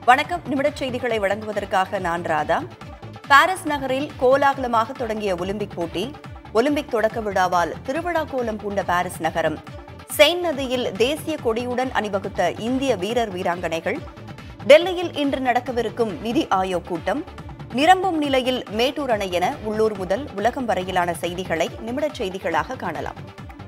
வணக்கம் நிமிடச் செய்திகளை வழங்குவதற்காக நான் ராதா பாரிஸ் நகரில் கோலாகலமாக தொடங்கிய ஒலிம்பிக் போட்டி ஒலிம்பிக் தொடக்க விழாவால் திருவிழா கோலம் பூண்ட பாரிஸ் நகரம் செயின் நதியில் தேசிய கொடியுடன் அணிவகுத்த இந்திய வீரர் வீராங்கனைகள் டெல்லியில் இன்று நடக்கவிருக்கும் நிதி ஆயோக் கூட்டம் நிரம்பும் நிலையில் மேட்டூர் அணை என உள்ளூர் முதல் உலகம் வரையிலான செய்திகளை நிமிடச் செய்திகளாக காணலாம்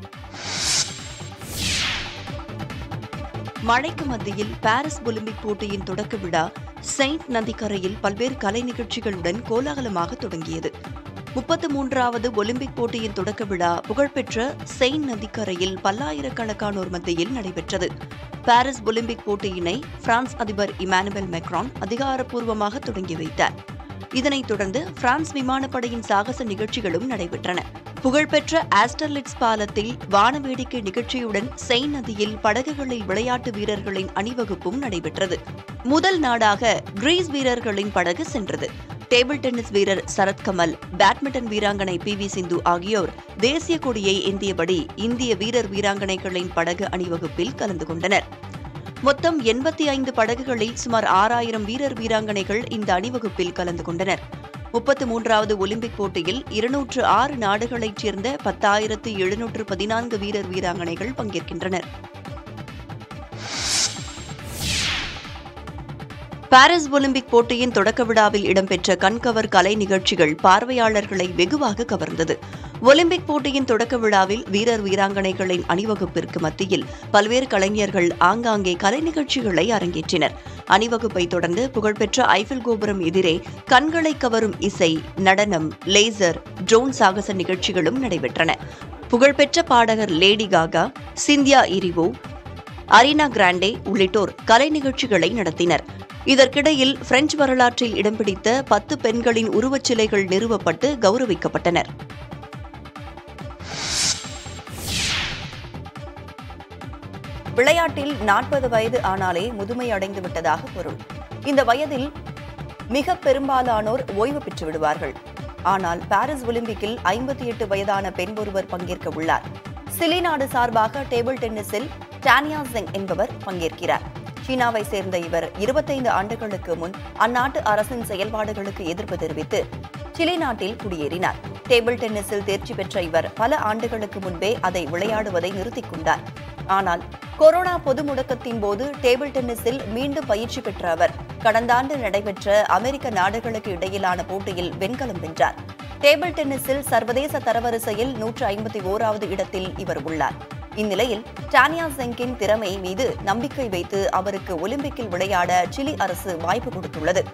மழைக்கு மத்தியில் பாரிஸ் ஒலிம்பிக் போட்டியின் தொடக்க விழா செயின்ட் நதிக்கரையில் பல்வேறு கலை நிகழ்ச்சிகளுடன் கோலாகலமாக தொடங்கியது முப்பத்து மூன்றாவது ஒலிம்பிக் போட்டியின் தொடக்க விழா புகழ்பெற்ற செயின்ட் நதிக்கரையில் பல்லாயிரக்கணக்கானோர் மத்தியில் நடைபெற்றது பாரிஸ் ஒலிம்பிக் போட்டியினை பிரான்ஸ் அதிபர் இமானுவேல் மெக்ரான் அதிகாரப்பூர்வமாக தொடங்கி வைத்தார் இதனைத் தொடர்ந்து பிரான்ஸ் விமானப்படையின் சாகச நிகழ்ச்சிகளும் நடைபெற்றன புகழ்பெற்ற ஆஸ்டர்லிட்ஸ் பாலத்தில் வானவேடிக்கை நிகழ்ச்சியுடன் செயின் நதியில் படகுகளில் விளையாட்டு வீரர்களின் அணிவகுப்பும் நடைபெற்றது முதல் நாடாக கிரீஸ் வீரர்களின் படகு சென்றது டேபிள் டென்னிஸ் வீரர் சரத்கமல் பேட்மிண்டன் வீராங்கனை பி வி சிந்து ஆகியோர் தேசிய கொடியை ஏந்தியபடி இந்திய வீரர் வீராங்கனைகளின் படகு அணிவகுப்பில் கலந்து கொண்டனர் மொத்தம் எண்பத்தி ஐந்து படகுகளில் சுமார் ஆறாயிரம் வீரர் வீராங்கனைகள் இந்த அணிவகுப்பில் கலந்து கொண்டனர் முப்பத்து மூன்றாவது ஒலிம்பிக் போட்டியில் இருநூற்று ஆறு நாடுகளைச் சேர்ந்த பத்தாயிரத்து எழுநூற்று பதினான்கு வீரர் வீராங்கனைகள் பங்கேற்கின்றனர் பாரிஸ் ஒலிம்பிக் போட்டியின் தொடக்க விழாவில் இடம்பெற்ற கண்கவர் கலை நிகழ்ச்சிகள் பார்வையாளர்களை வெகுவாக கவர்ந்தது ஒலிம்பிக் போட்டியின் தொடக்க விழாவில் வீரர் வீராங்கனைகளின் அணிவகுப்பிற்கு மத்தியில் பல்வேறு கலைஞர்கள் ஆங்காங்கே கலை நிகழ்ச்சிகளை அரங்கேற்றினர் அணிவகுப்பை தொடர்ந்து புகழ்பெற்ற ஐஃபில் கோபுரம் எதிரே கண்களை கவரும் இசை நடனம் லேசர் ட்ரோன் சாகச நிகழ்ச்சிகளும் நடைபெற்றன புகழ்பெற்ற பாடகர் Lady Gaga Cynthia Erivo Ariana Grande உள்ளிட்டோர் கலை நிகழ்ச்சிகளை நடத்தினர் இதற்கிடையில் பிரெஞ்சு வரலாற்றில் இடம் பிடித்த பத்து பெண்களின் உருவச்சிலைகள் நிறுவப்பட்டு கௌரவிக்கப்பட்டனர் விளையாட்டில் நாற்பது வயது ஆனாலே முதுமை அடைந்து விட்டதாக பொருள் இந்த வயதில் மிக பெரும்பாலானோர் ஓய்வு பெற்று விடுவார்கள் ஆனால் பாரிஸ் ஒலிம்பிக்கில் ஐம்பத்தி எட்டு வயதான பெண் ஒருவர் பங்கேற்க உள்ளார் சிலி நாடு சார்பாக டேபிள் டென்னிஸில் டானியா சிங் என்பவர் பங்கேற்கிறார் சீனாவை சேர்ந்த இவர் இருபத்தைந்து ஆண்டுகளுக்கு முன் அந்நாட்டு அரசின் செயல்பாடுகளுக்கு எதிர்ப்பு தெரிவித்து சிலி நாட்டில் குடியேறினார் டேபிள் டென்னிஸில் தேர்ச்சி பெற்ற இவர் பல ஆண்டுகளுக்கு முன்பே அதை விளையாடுவதை நிறுத்திக் கொண்டார் ஆனால் கொரோனா பொது முடக்கத்தின் போது டேபிள் டென்னிஸில் மீண்டும் பயிற்சி பெற்ற அவர் கடந்த ஆண்டு நடைபெற்ற அமெரிக்க நாடுகளுக்கு இடையிலான போட்டியில் வெண்கலம் வென்றார் டேபிள் டென்னிஸில் சர்வதேச தரவரிசையில் நூற்று ஐம்பத்தி ஓராவது இடத்தில் இவர் உள்ளார் இந்நிலையில் டானியா செங்கின் திறமை மீது நம்பிக்கை வைத்து அவருக்கு ஒலிம்பிக்கில் விளையாட சிலி அரசு வாய்ப்பு கொடுத்துள்ளது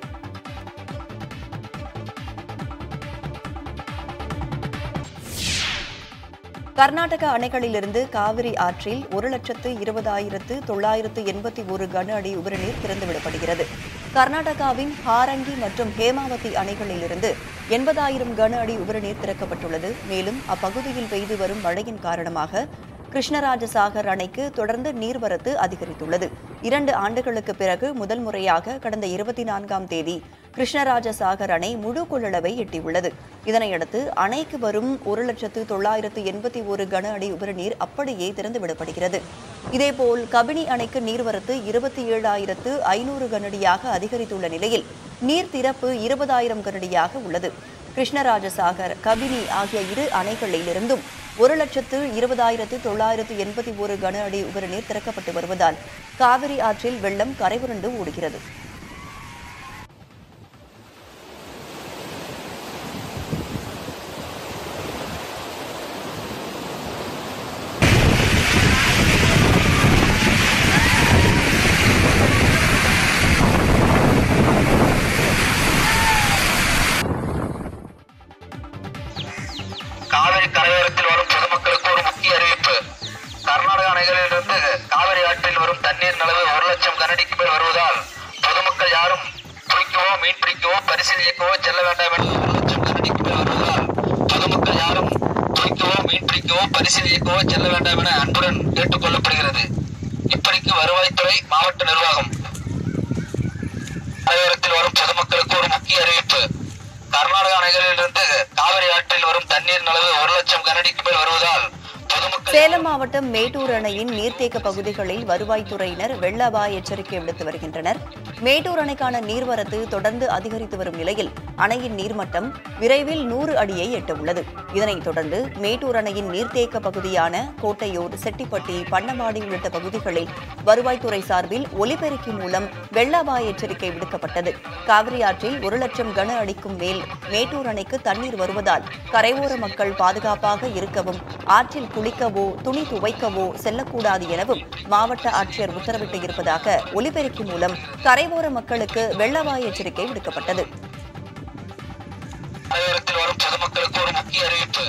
கர்நாடக அணைகளிலிருந்து காவிரி ஆற்றில் ஒரு லட்சத்து இருபதாயிரத்து தொள்ளாயிரத்து எண்பத்தி ஒரு கன அடி உபரிநீர் திறந்துவிடப்படுகிறது கர்நாடகாவின் ஹாரங்கி மற்றும் ஹேமாவதி அணைகளிலிருந்து எண்பதாயிரம் கன அடி உபரிநீர் திறக்கப்பட்டுள்ளது மேலும் அப்பகுதியில் பெய்து வரும் மழையின் காரணமாக கிருஷ்ணராஜசாகர் அணைக்கு தொடர்ந்து நீர்வரத்து அதிகரித்துள்ளது இரண்டு ஆண்டுகளுக்கு பிறகு முதல் முறையாக கடந்த இருபத்தி நான்காம் தேதி கிருஷ்ணராஜசாகர் அணை முழு கொள்ளளவை எட்டியுள்ளது இதனையடுத்து அணைக்கு வரும் ஒரு லட்சத்து தொள்ளாயிரத்து எண்பத்தி ஒரு கன அடி உபரிநீர் அப்படியே திறந்துவிடப்படுகிறது இதேபோல் கபினி அணைக்கு நீர்வரத்து இருபத்தி ஏழாயிரத்து ஐநூறு கனடியாக அதிகரித்துள்ள நிலையில் நீர் திறப்பு இருபதாயிரம் கனடியாக உள்ளது கிருஷ்ணராஜசாகர் கபினி ஆகிய இரு அணைகளிலிருந்தும் ஒரு லட்சத்து இருபதாயிரத்து தொள்ளாயிரத்து எண்பத்தி ஒரு கன அடி உபரிநீர் திறக்கப்பட்டு வருவதால் காவிரி ஆற்றில் வெள்ளம் கரைபுரண்டு ஓடுகிறது காவிரி கரையோரத்தில் வரும் பொதுமக்களுக்கு ஒரு முக்கிய அறிவிப்பு கர்நாடக அணைகளிலிருந்து காவிரி ஆற்றில் வரும் தண்ணீர் அளவு ஒரு லட்சம் கனடிக்கு மேல் வருவதால் பொதுமக்கள் யாரும் குளிக்கவோ மீன் பிடிக்கவோ பரிசீல் இயக்கவோ செல்ல வேண்டாம் என ஒரு லட்சம் கனடிக்கு மேல் வருவதால் பொதுமக்கள் யாரும் குளிக்கவோ மீன் பிடிக்கவோ பரிசீல் இயக்கவோ செல்ல வேண்டாம் என அன்புடன் கேட்டுக் கொள்ளப்படுகிறது இப்படிக்கு வருவாய்த்துறை மாவட்ட நிர்வாகம் கரையோரத்தில் வரும் பொதுமக்களுக்கு ஒரு முக்கிய அறிவிப்பு கர்நாடக அணைகளிலிருந்து காவிரி ஆற்றில் வரும் தண்ணீர் அளவு ஒரு லட்சம் கனடிக்கு மேல் வருவதால் பொதுமக்கள் சேலம் மாவட்டம் மேட்டூர் அணையின் நீர்த்தேக்க பகுதிகளில் வருவாய்த்துறையினர் வெள்ள அபாய எச்சரிக்கை விடுத்து வருகின்றனர் மேட்டூர் அணைக்கான நீர்வரத்து தொடர்ந்து அதிகரித்து வரும் நிலையில் அணையின் நீர்மட்டம் விரைவில் நூறு அடியை எட்டவுள்ளது இதனைத் தொடர்ந்து மேட்டூர் அணையின் நீர்த்தேக்க பகுதியான கோட்டையூர் செட்டிப்பட்டி பண்ணவாடி உள்ளிட்ட பகுதிகளில் வருவாய்த்துறை சார்பில் ஒலிபெருக்கி மூலம் வெள்ள அபாய எச்சரிக்கை விடுக்கப்பட்டது காவிரி ஆற்றில் ஒரு லட்சம் கன அடிக்கும் மேல் மேட்டூர் அணைக்கு தண்ணீர் வருவதால் கரையோர மக்கள் பாதுகாப்பாக இருக்கவும் ஆற்றில் குளிக்கவோ துணி துவைக்கவோ செல்லக்கூடாது எனவும் மாவட்ட ஆட்சியர் உத்தரவிட்டு இருப்பதாக ஒலிபெருக்கி மூலம் கரையோர மக்களுக்கு வெள்ளவாய் எச்சரிக்கை விடுக்கப்பட்டது கரையோரத்தில் வரும் பொதுமக்களுக்கு ஒரு முக்கிய அறிவிப்பு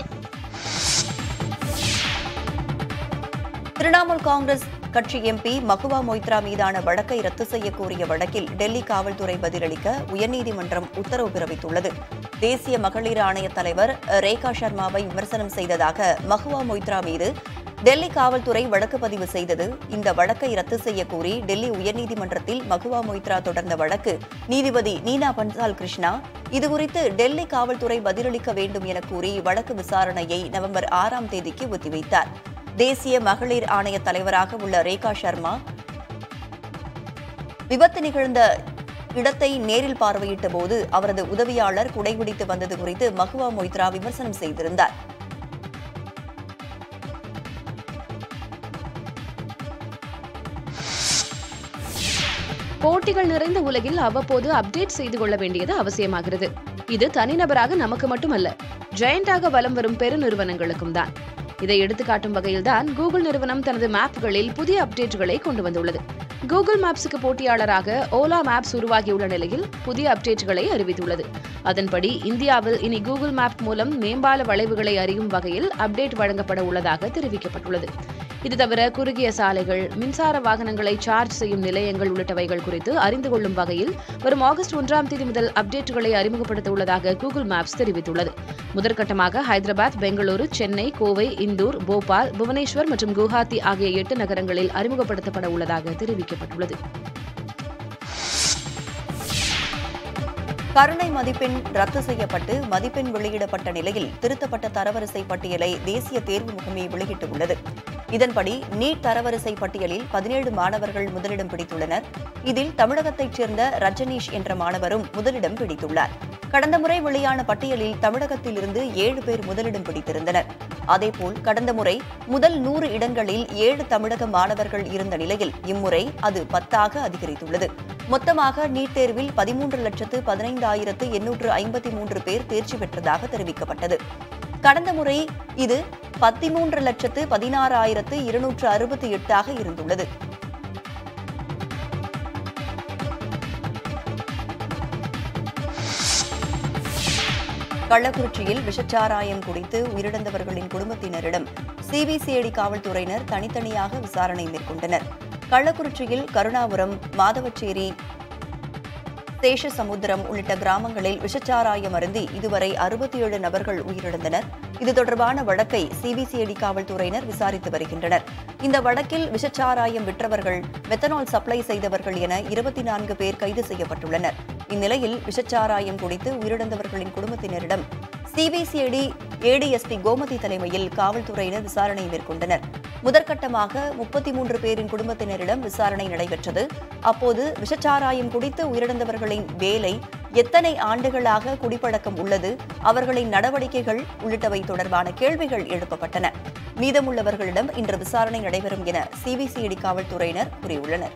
திரிணாமுல் காங்கிரஸ் கட்சி எம்பி மகுவா மொய்த்ரா மீதான வழக்கை ரத்து செய்ய கோரிய வழக்கில் டெல்லி காவல்துறை பதிலளிக்க உயர்நீதிமன்றம் உத்தரவு பிறப்பித்துள்ளது தேசிய மகளிர் ஆணைய தலைவர் ரேகா சர்மாவை விமர்சனம் செய்ததாக மகுவா மொய்த்ரா மீது டெல்லி காவல்துறை வழக்கு பதிவு செய்தது இந்த வழக்கை ரத்து செய்ய கோரி டெல்லி உயர்நீதிமன்றத்தில் மகுவா மொய்த்ரா தொடர்ந்த வழக்கு நீதிபதி நீனா பன்சால் கிருஷ்ணா இதுகுறித்து டெல்லி காவல்துறை பதிலளிக்க வேண்டும் என கூறி வழக்கு விசாரணையை நவம்பர் ஆறாம் தேதிக்கு ஒத்திவைத்தார் தேசிய மகளிர் ஆணைய தலைவராக உள்ள ரேகா சர்மா விபத்து நிகழ்ந்த இடத்தை நேரில் பார்வையிட்ட போது அவரது உதவியாளர் குடைபிடித்து வந்தது குறித்து மகுவா மொய்த்ரா விமர்சனம் செய்திருந்தார் போட்டிகள் நிறைந்த உலகில் அவ்வப்போது அப்டேட் செய்து கொள்ள வேண்டியது அவசியமாகிறது இது தனிநபராக நமக்கு மட்டுமல்ல ஜெயண்டாக வலம் வரும் பெருநிறுவனங்களுக்கும் தான் இதை எடுத்துக்காட்டும் வகையில்தான் கூகுள் நிறுவனம் தனது மேப்களில் புதிய அப்டேட்டுகளை கொண்டு வந்துள்ளது கூகுள் மேப்ஸுக்கு போட்டியாளராக ஓலா மேப்ஸ் உருவாகியுள்ள நிலையில் புதிய அப்டேட்டுகளை அறிவித்துள்ளது அதன்படி இந்தியாவில் இனி கூகுள் மேப் மூலம் மேம்பால வளைவுகளை அறியும் வகையில் அப்டேட் வழங்கப்பட உள்ளதாக தெரிவிக்கப்பட்டுள்ளது இது தவிர குறுகிய சாலைகள் மின்சார வாகனங்களை சார்ஜ் செய்யும் நிலையங்கள் உள்ளிட்டவைகள் குறித்து அறிந்து கொள்ளும் வகையில் வரும் ஆகஸ்ட் ஒன்றாம் தேதி முதல் அப்டேட்டுகளை அறிமுகப்படுத்த உள்ளதாக கூகுள் மேப்ஸ் தெரிவித்துள்ளது முதற்கட்டமாக ஹைதராபாத் பெங்களூரு சென்னை கோவை இந்தூர் போபால் புவனேஸ்வர் மற்றும் குவஹாத்தி ஆகிய எட்டு நகரங்களில் அறிமுகப்படுத்தப்பட உள்ளதாக தெரிவிக்கப்பட்டுள்ளது கருணை மதிப்பெண் ரத்து செய்யப்பட்டு மதிப்பெண் வெளியிடப்பட்ட நிலையில் திருத்தப்பட்ட தரவரிசை பட்டியலை தேசிய தேர்வு முகமை வெளியிட்டுள்ளது இதன்படி நீட் தரவரிசை பட்டியலில் பதினேழு மாணவர்கள் முதலிடம் பிடித்துள்ளனர் இதில் தமிழகத்தைச் சேர்ந்த ரஜனீஷ் என்ற மாணவரும் முதலிடம் பிடித்துள்ளார் கடந்த முறை வெளியான பட்டியலில் தமிழகத்தில் இருந்து ஏழு பேர் முதலிடம் பிடித்திருந்தனர் அதேபோல் கடந்த முறை முதல் நூறு இடங்களில் ஏழு தமிழக மாணவர்கள் இருந்த நிலையில் இம்முறை அது பத்தாக அதிகரித்துள்ளது மொத்தமாக நீட் தேர்வில் பதிமூன்று லட்சத்து பதினைந்தாயிரத்து எண்ணூற்று ஐம்பத்தி மூன்று பேர் தேர்ச்சி பெற்றதாக தெரிவிக்கப்பட்டது கடந்த முறை இது பதிமூன்று லட்சத்து பதினாறாயிரத்து இருநூற்று அறுபத்தி எட்டாக இருந்துள்ளது கள்ளக்குறிச்சியில் விஷச்சாராயம் குடித்து உயிரிழந்தவர்களின் குடும்பத்தினரிடம் சிபிசிஐடி காவல்துறையினர் தனித்தனியாக விசாரணை மேற்கொண்டனர் கள்ளக்குறிச்சியில் கருணாபுரம் மாதவச்சேரி சேஷசமுத்திரம் உள்ளிட்ட கிராமங்களில் விஷச்சாராயம் அருந்தி இதுவரை அறுபத்தி ஏழு நபர்கள் உயிரிழந்தனர் இது தொடர்பான வழக்கை சிபிசிஐடி காவல்துறையினர் விசாரித்து வருகின்றனர் இந்த வழக்கில் விஷச்சாராயம் விற்றவர்கள் மெத்தனால் சப்ளை செய்தவர்கள் என இருபத்தி நான்கு பேர் கைது செய்யப்பட்டுள்ளனர் இந்நிலையில் விஷச்சாராயம் குடித்து உயிரிழந்தவர்களின் குடும்பத்தினரிடம் சிபிசிஐடி ஏடிஎஸ்பி கோமதி தலைமையில் காவல்துறையினர் விசாரணை மேற்கொண்டனர் முதற்கட்டமாக முப்பத்தி மூன்று பேரின் குடும்பத்தினரிடம் விசாரணை நடைபெற்றது அப்போது விஷச்சாராயம் குடித்து உயிரிழந்தவர்களின் வேலை எத்தனை ஆண்டுகளாக குடிப்பழக்கம் உள்ளது அவர்களின் நடவடிக்கைகள் உள்ளிட்டவை தொடர்பான கேள்விகள் எழுப்பப்பட்டன மீதமுள்ளவர்களிடம் இன்று விசாரணை நடைபெறும் என சிபிசிஐடி காவல்துறையினர் கூறியுள்ளனர்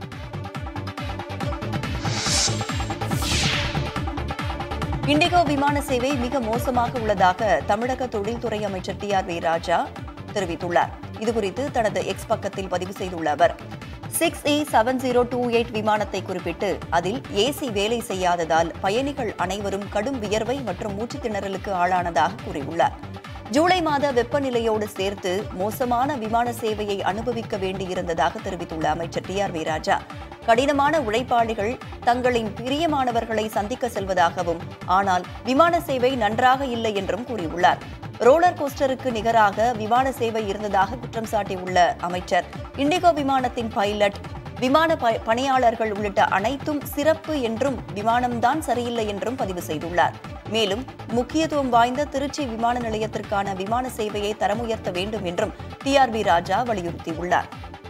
இண்டிகோ விமான சேவை மிக மோசமாக உள்ளதாக தமிழக தொழில்துறை அமைச்சர் டி ஆர் வி ராஜா தெரிவித்துள்ளார் இதுகுறித்து தனது எக்ஸ் பக்கத்தில் பதிவு செய்துள்ள அவர் six E seven zero two eight விமானத்தை குறிப்பிட்டு அதில் ஏசி வேலை செய்யாததால் பயணிகள் அனைவரும் கடும் வியர்வை மற்றும் மூச்சுத் திணறலுக்கு ஆளானதாக கூறியுள்ளார் ஜூலை மாத வெப்பநிலையோடு சேர்த்து மோசமான விமான சேவையை அனுபவிக்க வேண்டியிருந்ததாக தெரிவித்துள்ள அமைச்சர் டி ஆர் வி ராஜா கடினமான உழைப்பாளிகள் தங்களின் பிரியமானவர்களை சந்திக்க செல்வதாகவும் ஆனால் விமான சேவை நன்றாக இல்லை என்றும் கூறியுள்ளார் ரோலர் கோஸ்டருக்கு நிகராக விமான சேவை இருந்ததாக குற்றம் சாட்டியுள்ள அமைச்சர் இண்டிகோ விமானத்தின் பைலட் விமான ப- பணியாளர்கள் உள்ளிட்ட அனைத்தும் சிறப்பு என்றும் விமானம்தான் சரியில்லை என்றும் பதிவு செய்துள்ளார் மேலும் முக்கியத்துவம் வாய்ந்த திருச்சி விமான நிலையத்திற்கான விமான சேவையை தரம் உயர்த்த வேண்டும் என்றும் டிஆர்பி ராஜா வலியுறுத்தியுள்ளார்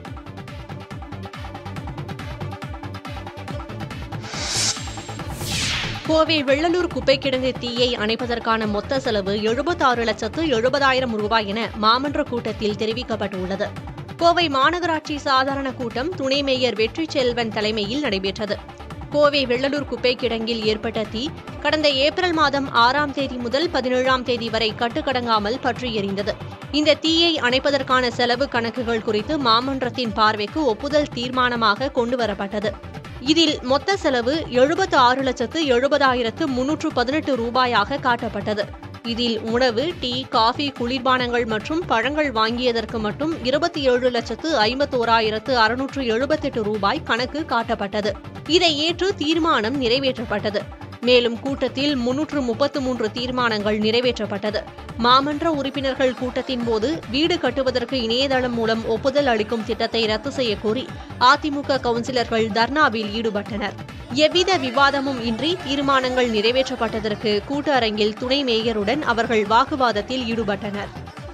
கோவை வெள்ளலூர் குப்பை கிடங்கு தீயை அணைப்பதற்கான மொத்த செலவு எழுபத்தாறு லட்சத்து எழுபதாயிரம் ரூபாய் என மாமன்ற கூட்டத்தில் தெரிவிக்கப்பட்டுள்ளது கோவை மாநகராட்சி சாதாரண கூட்டம் துணை மேயர் வெற்றி செல்வன் தலைமையில் நடைபெற்றது கோவை வெள்ளலூர் குப்பை கிடங்கில் ஏற்பட்ட தீ கடந்த ஏப்ரல் மாதம் ஆறாம் தேதி முதல் பதினேழாம் தேதி வரை கட்டுக்கடங்காமல் பற்றி எரிந்தது இந்த தீயை அணைப்பதற்கான செலவு கணக்குகள் குறித்து மாமன்றத்தின் பார்வைக்கு ஒப்புதல் தீர்மானமாக கொண்டுவரப்பட்டது இதில் மொத்த செலவு எழுபத்து ஆறு லட்சத்து எழுபதாயிரத்து முன்னூற்று பதினெட்டு ரூபாயாக காட்டப்பட்டது இதில் உணவு டீ காஃபி குளிர்பானங்கள் மற்றும் பழங்கள் வாங்கியதற்கு மட்டும் இருபத்தி ஏழு லட்சத்து ஐம்பத்தோராயிரத்து அறுநூற்று எழுபத்தெட்டு ரூபாய் கணக்கு காட்டப்பட்டது இதை ஏற்று தீர்மானம் நிறைவேற்றப்பட்டது மேலும் கூட்டத்தில் முன்னூற்று முப்பத்து மூன்று தீர்மானங்கள் நிறைவேற்றப்பட்டது மாமன்ற உறுப்பினர்கள் கூட்டத்தின் போது வீடு கட்டுவதற்கு இணையதளம் மூலம் ஒப்புதல் அளிக்கும் திட்டத்தை ரத்து செய்யக் கோரி அதிமுக கவுன்சிலர்கள் தர்ணாவில் ஈடுபட்டனர் எவ்வித விவாதமும் இன்றி தீர்மானங்கள் நிறைவேற்றப்பட்டதற்கு கூட்ட அரங்கில் துணை மேயருடன் அவர்கள் வாக்குவாதத்தில் ஈடுபட்டனர்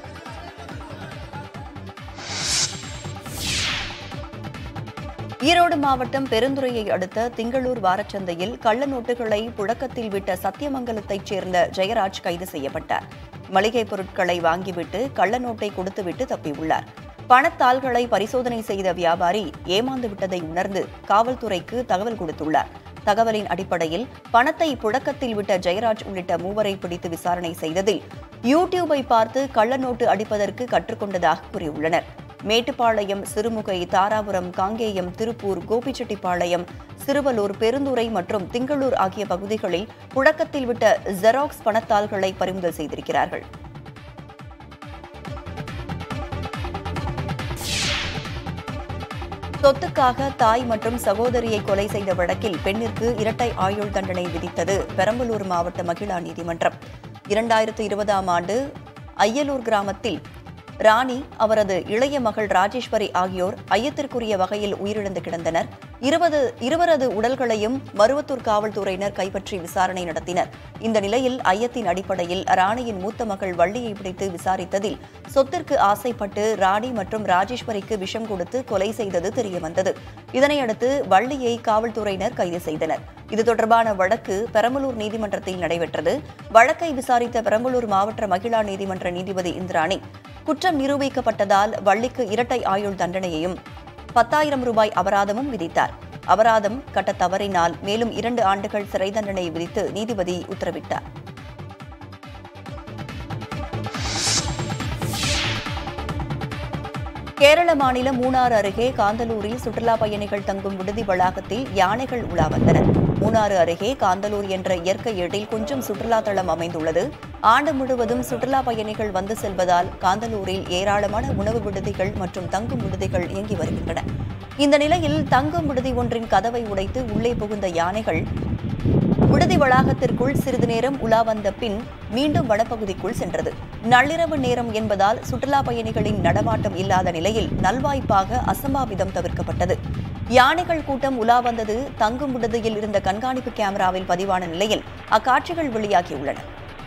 ஈரோடு மாவட்டம் பெருந்துறையை அடுத்த திங்களூர் வாரச்சந்தையில் கள்ள நோட்டுகளை புழக்கத்தில் விட்ட சத்தியமங்கலத்தைச் சேர்ந்த ஜெயராஜ் கைது செய்யப்பட்டார் மளிகைப் பொருட்களை வாங்கிவிட்டு கள்ள நோட்டை கொடுத்துவிட்டு தப்பியுள்ளார் பணத்தாள்களை பரிசோதனை செய்த வியாபாரி ஏமாந்து விட்டதை உணர்ந்து காவல்துறைக்கு தகவல் கொடுத்துள்ளார் தகவலின் அடிப்படையில் பணத்தை புழக்கத்தில் விட்ட ஜெயராஜ் உள்ளிட்ட மூவரை பிடித்து விசாரணை செய்ததில் யூடியூபை பார்த்து கள்ள நோட்டு அடிப்பதற்கு கற்றுக்கொண்டதாக கூறியுள்ளனர் மேட்டுப்பாளையம் சிறுமுகை தாராபுரம் காங்கேயம் திருப்பூர் கோபிச்செட்டிப்பாளையம் சிறுவலூர் பெருந்துறை மற்றும் திங்களூர் ஆகிய பகுதிகளில் புழக்கத்தில் விட்ட ஜெராக்ஸ் பணத்தாள்களை பறிமுதல் செய்திருக்கிறார்கள் சொத்துக்காக தாய் மற்றும் சகோதரியை கொலை செய்த வழக்கில் பெண்ணிற்கு இரட்டை ஆயுள் தண்டனை விதித்தது பெரம்பலூர் மாவட்ட மகிழா நீதிமன்றம் இரண்டாயிரத்து இருபதாம் ஆண்டு ஐயலூர் கிராமத்தில் ராணி அவரது இளைய மகள் ராஜேஸ்வரி ஆகியோர் ஐயத்திற்குரிய வகையில் உயிரிழந்து கிடந்தனர் இருபது இருவரது உடல்களையும் மருவத்தூர் காவல்துறையினர் கைப்பற்றி விசாரணை நடத்தினர் இந்த நிலையில் ஐயத்தின் அடிப்படையில் ராணியின் மூத்த மகள் வள்ளியை பிடித்து விசாரித்ததில் சொத்திற்கு ஆசைப்பட்டு ராணி மற்றும் ராஜேஸ்வரிக்கு விஷம் கொடுத்து கொலை செய்தது தெரியவந்தது இதனையடுத்து வள்ளியை காவல்துறையினர் கைது செய்தனர் இது தொடர்பான வழக்கு பெரம்பலூர் நீதிமன்றத்தில் நடைபெற்றது வழக்கை விசாரித்த பெரம்பலூர் மாவட்ட மகிழா நீதிமன்ற நீதிபதி இந்திராணி குற்றம் நிரூபிக்கப்பட்டதால் வள்ளிக்கு இரட்டை ஆயுள் தண்டனையையும் பத்தாயிரம் ரூபாய் அபராதமும் விதித்தார் அபராதம் கட்ட தவறினால் மேலும் இரண்டு ஆண்டுகள் சிறை தண்டனை விதித்து நீதிபதி உத்தரவிட்டார் கேரள மாநிலம் மூணாறு அருகே காந்தலூரில் சுற்றுலா பயணிகள் தங்கும் விடுதி வளாகத்தில் யானைகள் உலா வந்தன மூணாறு அருகே காந்தலூர் என்ற இயற்கை எழில் கொஞ்சம் சுற்றுலா தளம் அமைந்துள்ளது ஆண்டு முழுவதும் சுற்றுலா பயணிகள் வந்து செல்வதால் காந்தலூரில் ஏராளமான உணவு விடுதிகள் மற்றும் தங்கும் விடுதிகள் இயங்கி வருகின்றன இந்த நிலையில் தங்கும் விடுதி ஒன்றின் கதவை உடைத்து உள்ளே புகுந்த யானைகள் விடுதி வளாகத்திற்குள் சிறிது நேரம் உலா வந்த பின் மீண்டும் வனப்பகுதிக்குள் சென்றது நள்ளிரவு நேரம் என்பதால் சுற்றுலா பயணிகளின் நடமாட்டம் இல்லாத நிலையில் நல்வாய்ப்பாக அசம்பாவிதம் தவிர்க்கப்பட்டது யானைகள் கூட்டம் உலா வந்தது தங்கும் விடுதியில் இருந்த கண்காணிப்பு கேமராவில் பதிவான நிலையில் அக்காட்சிகள் வெளியாகியுள்ளன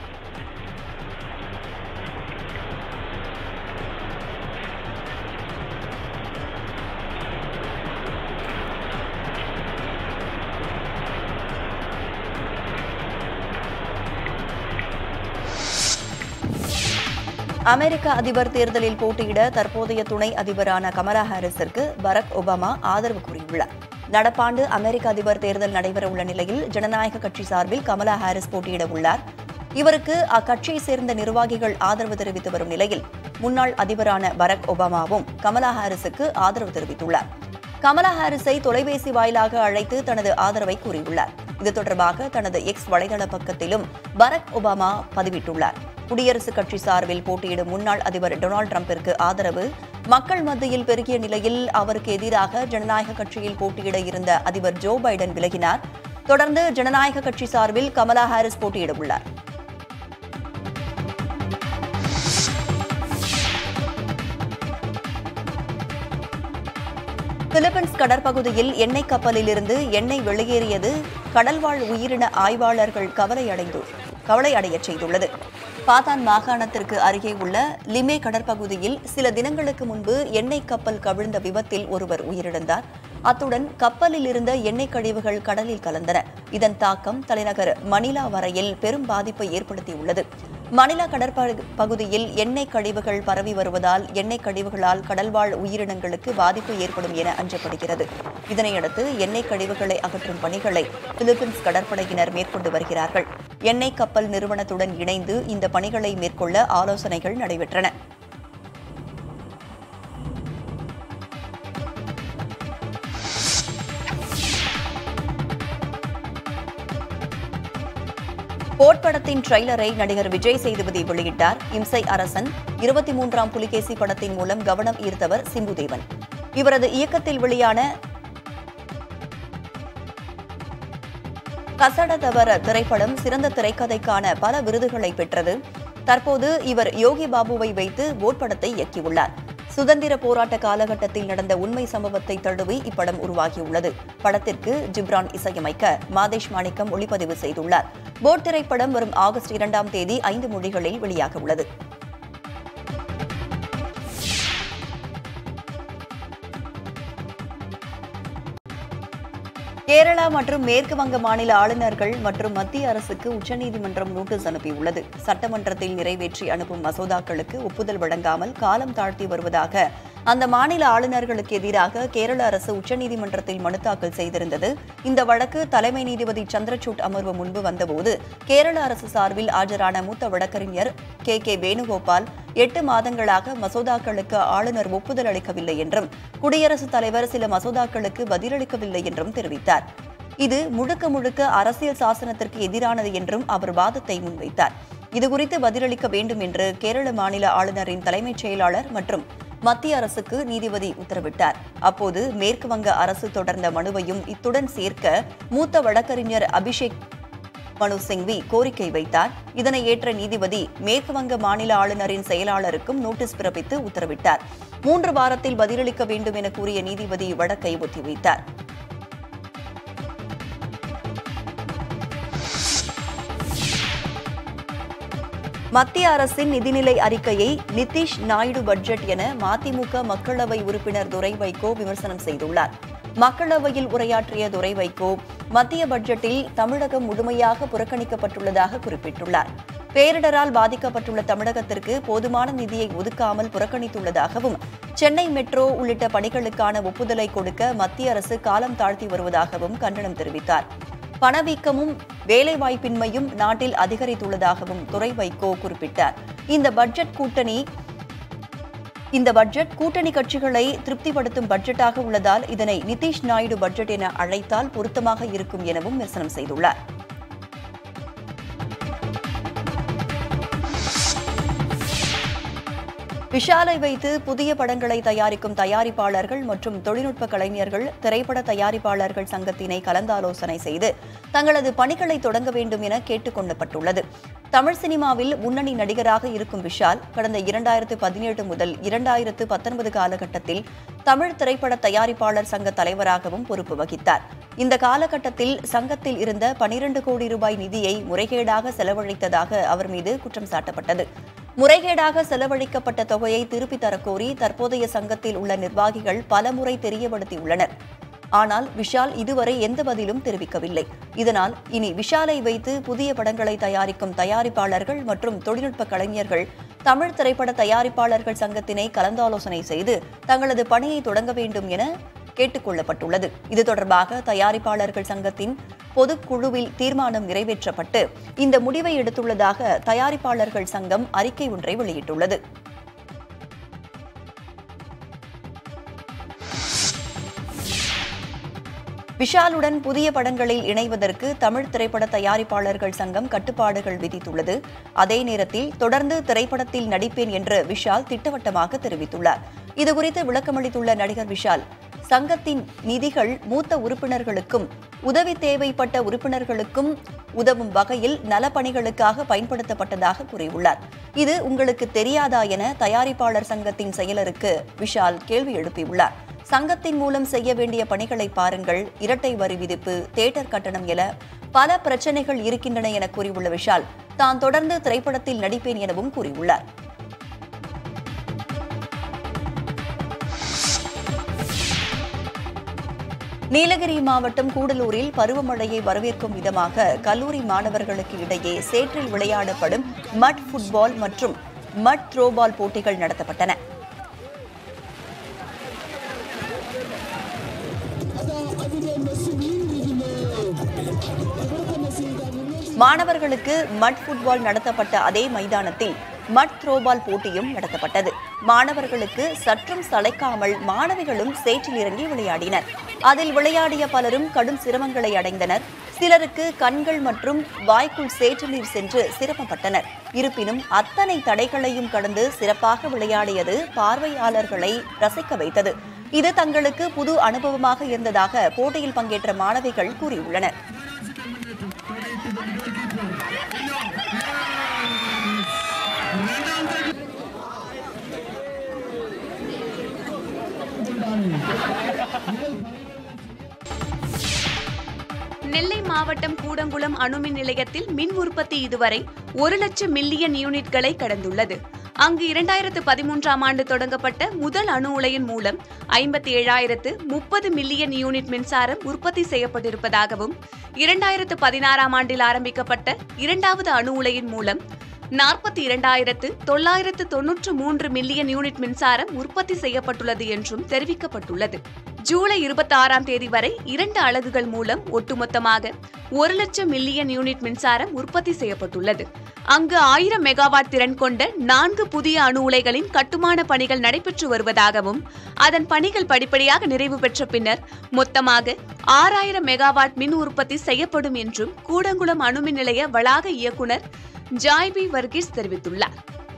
அமெரிக்க அதிபர் தேர்தலில் போட்டியிட தற்போதைய துணை அதிபரான கமலா ஹாரிஸிற்கு பராக் ஒபாமா ஆதரவு கூறியுள்ளார் நடப்பாண்டு அமெரிக்க அதிபர் தேர்தல் நடைபெறவுள்ள நிலையில் ஜனநாயக கட்சி சார்பில் கமலா ஹாரிஸ் போட்டியிட உள்ளார் இவருக்கு அக்கட்சியை சேர்ந்த நிர்வாகிகள் ஆதரவு தெரிவித்து வரும் நிலையில் முன்னாள் அதிபரான பராக் ஒபாமாவும் கமலா ஹாரிஸுக்கு ஆதரவு தெரிவித்துள்ளார் கமலா ஹாரிஸை தொலைபேசி வாயிலாக அழைத்து தனது ஆதரவை கூறியுள்ளார் இது தொடர்பாக தனது எக்ஸ் வலைதள பக்கத்திலும் பராக் ஒபாமா பதிவிட்டுள்ளார் குடியரசுக் கட்சி சார்பில் போட்டியிடும் முன்னாள் அதிபர் டொனால்டு டிரம்பிற்கு ஆதரவு மக்கள் மத்தியில் பெருகிய நிலையில் அவருக்கு எதிராக ஜனநாயக கட்சியில் போட்டியிட இருந்த அதிபர் ஜோ பைடன் விலகினார் தொடர்ந்து ஜனநாயக கட்சி சார்பில் கமலா ஹாரிஸ் போட்டியிட உள்ளார் பிலிப்பைன்ஸ் கடற்பகுதியில் எண்ணெய் கப்பலிலிருந்து எண்ணெய் வெளியேறியது கடல்வாழ் உயிரின ஆய்வாளர்கள் கவலையடைந்து கவலை அடையச் செய்துள்ளது பாதான் மாகாணத்திற்கு அருகே உள்ள லிமே கடற்பகுதியில் சில தினங்களுக்கு முன்பு எண்ணெய் கப்பல் கவிழ்ந்த விபத்தில் ஒருவர் உயிரிழந்தார் அத்துடன் கப்பலில் இருந்த எண்ணெய் கழிவுகள் கடலில் கலந்தன இதன் தாக்கம் தலைநகர் மணிலா வரையில் பெரும் பாதிப்பை ஏற்படுத்தியுள்ளது மணிலா கடற்பகுதியில் எண்ணெய் கழிவுகள் பரவி வருவதால் எண்ணெய் கழிவுகளால் கடல்வாழ் உயிரினங்களுக்கு பாதிப்பு ஏற்படும் என அஞ்சப்படுகிறது இதனையடுத்து எண்ணெய் கழிவுகளை அகற்றும் பணிகளை பிலிப்பைன்ஸ் கடற்படையினர் மேற்கொண்டு வருகிறார்கள் எண்ணெய் கப்பல் நிறுவனத்துடன் இணைந்து இந்த பணிகளை மேற்கொள்ள ஆலோசனைகள் நடைபெற்றன போட் படத்தின் ட்ரெய்லரை நடிகர் விஜய் சேதுபதி வெளியிட்டார் இம்சை அரசன் இருபத்தி மூன்றாம் புலிகேசி படத்தின் மூலம் கவனம் ஈர்த்தவர் சிம்புதேவன் இவரது இயக்கத்தில் வெளியான கசடதவர திரைப்படம் சிறந்த திரைக்கதைக்கான பல விருதுகளை பெற்றது தற்போது இவர் யோகி பாபுவை வைத்து போட் படத்தை இயக்கியுள்ளார் சுதந்திர போராட்ட காலகட்டத்தில் நடந்த உண்மை சம்பவத்தை தழுவி இப்படம் உருவாகியுள்ளது படத்திற்கு ஜிப்ரான் இசையமைக்க மாதேஷ் மாணிக்கம் ஒளிப்பதிவு செய்துள்ளார் போட் திரைப்படம் வரும் ஆகஸ்ட் இரண்டாம் தேதி ஐந்து மொழிகளில் வெளியாக உள்ளது கேரளா மற்றும் மேற்கு வங்க மாநில ஆளுநர்கள் மற்றும் மத்திய அரசுக்கு உச்சநீதிமன்றம் நோட்டீஸ் அனுப்பியுள்ளது சட்டமன்றத்தில் நிறைவேற்றி அனுப்பும் மசோதாக்களுக்கு ஒப்புதல் வழங்காமல் காலம் தாழ்த்தி வருவதாக அந்த மாநில ஆளுநர்களுக்கு எதிராக கேரள அரசு உச்சநீதிமன்றத்தில் மனு தாக்கல் செய்திருந்தது இந்த வழக்கு தலைமை நீதிபதி சந்திரசூட் அமர்வு முன்பு வந்தபோது கேரள அரசு சார்பில் ஆஜரான மூத்த வழக்கறிஞர் கே கே வேணுகோபால் எட்டு மாதங்களாக மசோதாக்களுக்கு ஆளுநர் ஒப்புதல் அளிக்கவில்லை என்றும் குடியரசுத் தலைவர் சில மசோதாக்களுக்கு பதிலளிக்கவில்லை என்றும் தெரிவித்தார் இது முழுக்க முழுக்க அரசியல் சாசனத்திற்கு எதிரானது என்றும் அவர் வாதத்தை முன்வைத்தார் இதுகுறித்து பதிலளிக்க வேண்டும் என்று கேரள மாநில ஆளுநரின் தலைமைச் செயலாளர் மற்றும் மத்திய அரசுக்கு நீதிபதி உத்தரவிட்டார் அப்போது மேற்கு வங்க அரசு தொடர்ந்த மனுவையும் இத்துடன் சேர்க்க மூத்த வழக்கறிஞர் அபிஷேக் மனு சிங்வி கோரிக்கை வைத்தார் இதனை ஏற்ற நீதிபதி மேற்கு வங்க மாநில ஆளுநரின் செயலாளருக்கும் நோட்டீஸ் பிறப்பித்து உத்தரவிட்டார் மூன்று வாரத்தில் பதிலளிக்க வேண்டும் என கூறிய நீதிபதி வழக்கை ஒத்திவைத்தார் மத்திய அரசின் நிதிநிலை அறிக்கையை நிதிஷ் நாயுடு பட்ஜெட் என மதிமுக மக்களவை உறுப்பினர் துரை வைகோ விமர்சனம் செய்துள்ளார் மக்களவையில் உரையாற்றிய துரை வைகோ மத்திய பட்ஜெட்டில் தமிழகம் முழுமையாக புறக்கணிக்கப்பட்டுள்ளதாக குறிப்பிட்டுள்ளார் பேரிடரால் பாதிக்கப்பட்டுள்ள தமிழகத்திற்கு போதுமான நிதியை ஒதுக்காமல் புறக்கணித்துள்ளதாகவும் சென்னை மெட்ரோ உள்ளிட்ட பணிகளுக்கான ஒப்புதலை கொடுக்க மத்திய அரசு காலம் தாழ்த்தி வருவதாகவும் கண்டனம் தெரிவித்தார் பணவீக்கமும் வேலைவாய்ப்பின்மையும் நாட்டில் அதிகரித்துள்ளதாகவும் துரை வைகோ குறிப்பிட்டார் இந்த பட்ஜெட் கூட்டணி இந்த பட்ஜெட் கூட்டணி கட்சிகளை திருப்திப்படுத்தும் பட்ஜெட்டாக உள்ளதால் இதனை நிதிஷ் நாயுடு பட்ஜெட் என அழைத்தால் பொருத்தமாக இருக்கும் எனவும் விமர்சனம் செய்துள்ளார் விஷாலை வைத்து புதிய படங்களை தயாரிக்கும் தயாரிப்பாளர்கள் மற்றும் தொழில்நுட்ப கலைஞர்கள் திரைப்பட தயாரிப்பாளர்கள் சங்கத்தினை கலந்தாலோசனை செய்து தங்களது பணிகளை தொடங்க வேண்டும் என கேட்டுக் கொள்ளப்பட்டுள்ளது தமிழ் சினிமாவில் முன்னணி நடிகராக இருக்கும் விஷால் கடந்த இரண்டாயிரத்து பதினேழு முதல் இரண்டாயிரத்து பத்தொன்பது காலகட்டத்தில் தமிழ் திரைப்பட தயாரிப்பாளர் சங்க தலைவராகவும் பொறுப்பு வகித்தார் இந்த காலகட்டத்தில் சங்கத்தில் இருந்த பனிரண்டு கோடி ரூபாய் நிதியை முறைகேடாக செலவழித்ததாக அவர் மீது குற்றம் சாட்டப்பட்டது முறைகேடாக செலவழிக்கப்பட்ட தொகையை திருப்பித் தரக்கோரி தற்போதைய சங்கத்தில் உள்ள நிர்வாகிகள் பலமுறை தெரியப்படுத்தியுள்ளனர் ஆனால் விஷால் இதுவரை எந்த பதிலும் தெரிவிக்கவில்லை இதனால் இனி விஷாலை வைத்து புதிய படங்களை தயாரிக்கும் தயாரிப்பாளர்கள் மற்றும் தொழில்நுட்ப கலைஞர்கள் தமிழ் திரைப்பட தயாரிப்பாளர்கள் சங்கத்தினை கலந்தாலோசனை செய்து தங்களது பணியை தொடங்க வேண்டும் என கேட்டுக் கொள்ளப்பட்டுள்ளது இது தொடர்பாக தயாரிப்பாளர்கள் சங்கத்தின் பொதுக்குழுவில் தீர்மானம் நிறைவேற்றப்பட்டு இந்த முடிவை எடுத்துள்ளதாக தயாரிப்பாளர்கள் சங்கம் அறிக்கை ஒன்றை வெளியிட்டுள்ளது விஷாலுடன் புதிய படங்களில் இணைவதற்கு தமிழ் திரைப்பட தயாரிப்பாளர்கள் சங்கம் கட்டுப்பாடுகள் விதித்துள்ளது அதே நேரத்தில் தொடர்ந்து திரைப்படத்தில் நடிப்பேன் என்று விஷால் திட்டவட்டமாக தெரிவித்துள்ளார் இதுகுறித்து விளக்கமளித்துள்ள நடிகர் விஷால் சங்கத்தின் நிதிகள் மூத்த உறுப்பினர்களுக்கும் உதவி தேவைப்பட்ட உறுப்பினர்களுக்கும் உதவும் வகையில் நலப்பணிகளுக்காக பயன்படுத்தப்பட்டதாக கூறியுள்ளார் இது உங்களுக்கு தெரியாதா என தயாரிப்பாளர் சங்கத்தின் செயலருக்கு விஷால் கேள்வி எழுப்பியுள்ளார் சங்கத்தின் மூலம் செய்ய வேண்டிய பணிகளை பாருங்கள் இரட்டை வரி விதிப்பு தேட்டர் கட்டணம் என பல பிரச்சனைகள் இருக்கின்றன என கூறியுள்ள விஷால் தான் தொடர்ந்து திரைப்படத்தில் நடிப்பேன் எனவும் கூறியுள்ளார் நீலகிரி மாவட்டம் கூடலூரில் பருவமழையை வரவேற்கும் விதமாக கல்லூரி மாணவர்களுக்கு இடையே சேற்றில் விளையாடப்படும் மட் ஃபுட்பால் மற்றும் மட் த்ரோபால் போட்டிகள் நடத்தப்பட்டன மாணவர்களுக்கு மட் ஃபுட்பால் நடத்தப்பட்ட அதே மைதானத்தில் மட் த்ரோபால் போட்டியும் நடத்தப்பட்டது மாணவர்களுக்கு சற்றும் சளைக்காமல் மாணவிகளும் சேற்றில் இறங்கி விளையாடினர் அதில் விளையாடிய பலரும் கடும் சிரமங்களை அடைந்தனர் சிலருக்கு கண்கள் மற்றும் வாய்க்குள் சேற்று நீர் சென்று சிரமப்பட்டனர் இருப்பினும் அத்தனை தடைகளையும் கடந்து சிறப்பாக விளையாடியது பார்வையாளர்களை ரசிக்க வைத்தது இது தங்களுக்கு புது அனுபவமாக இருந்ததாக போட்டியில் பங்கேற்ற மாணவிகள் கூறியுள்ளனர் நெல்லை மாவட்டம் கூடங்குளம் அணுமின் நிலையத்தில் மின் உற்பத்தி இதுவரை ஒரு லட்சம் மில்லியன் யூனிட்களை கடந்துள்ளது அங்கு இரண்டாயிரத்து பதிமூன்றாம் ஆண்டு தொடங்கப்பட்ட முதல் அணு உலையின் மூலம் ஐம்பத்தி ஏழாயிரத்து முப்பது மில்லியன் யூனிட் மின்சாரம் உற்பத்தி செய்யப்பட்டிருப்பதாகவும் இரண்டாயிரத்து பதினாறாம் ஆண்டில் ஆரம்பிக்கப்பட்ட இரண்டாவது அணு உலையின் மூலம் நாற்பத்தி இரண்டாயிரத்து தொள்ளாயிரத்து தொன்னூற்று மூன்று மில்லியன் யூனிட் மின்சாரம் உற்பத்தி செய்யப்பட்டுள்ளது என்றும் தெரிவிக்கப்பட்டுள்ளது ஜூலை இருபத்தி ஆறாம் தேதி வரை இரண்டு அலகுகள் மூலம் ஒட்டுமொத்தமாக ஒரு லட்சம் மில்லியன் யூனிட் மின்சாரம் உற்பத்தி செய்யப்பட்டுள்ளது அங்கு ஆயிரம் மெகாவாட் திறன் கொண்ட நான்கு புதிய அணு உலைகளின் கட்டுமான பணிகள் நடைபெற்று வருவதாகவும் அதன் பணிகள் படிப்படியாக நிறைவு பெற்ற பின்னர் மொத்தமாக ஆறாயிரம் மெகாவாட் மின் உற்பத்தி செய்யப்படும் என்றும் கூடங்குளம் அணுமின் நிலைய வளாக இயக்குநர் ஜாய்பி வர்கீஸ் தெரிவித்துள்ளார்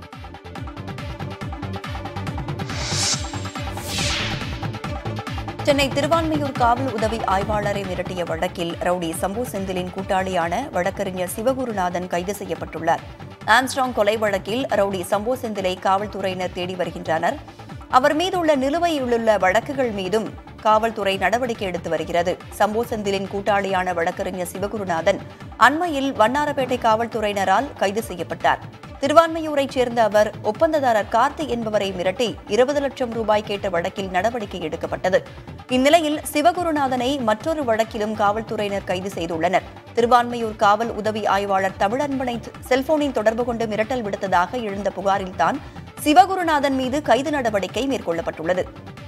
சென்னை திருவான்மையூர் காவல் உதவி ஆய்வாளரை மிரட்டிய வழக்கில் ரவுடி சம்பு செந்திலின் கூட்டாளியான வழக்கறிஞர் சிவகுருநாதன் கைது செய்யப்பட்டுள்ளார் ஆம்ஸ்ட்ராங் கொலை வழக்கில் ரவுடி சம்பு செந்திலை காவல்துறையினர் தேடி வருகின்றனர் அவர் மீதுள்ள நிலுவையிலுள்ள வழக்குகள் மீதும் காவல்துறை நடவடிக்கை எடுத்து வருகிறது சம்போ செந்திலின் கூட்டாளியான வழக்கறிஞர் சிவகுருநாதன் அண்மையில் வண்ணாரப்பேட்டை காவல்துறையினரால் கைது செய்யப்பட்டார் திருவான்மையூரைச் சேர்ந்த அவர் ஒப்பந்ததாரர் கார்த்தி என்பவரை மிரட்டி இருபது லட்சம் ரூபாய் கேட்ட வழக்கில் நடவடிக்கை எடுக்கப்பட்டது இந்நிலையில் சிவகுருநாதனை மற்றொரு வழக்கிலும் காவல்துறையினர் கைது செய்துள்ளனர் திருவான்மையூர் காவல் உதவி ஆய்வாளர் தமிழன்பனை செல்போனில் தொடர்பு கொண்டு மிரட்டல் விடுத்ததாக எழுந்த புகாரில்தான் சிவகுருநாதன் மீது கைது நடவடிக்கை மேற்கொள்ளப்பட்டுள்ளது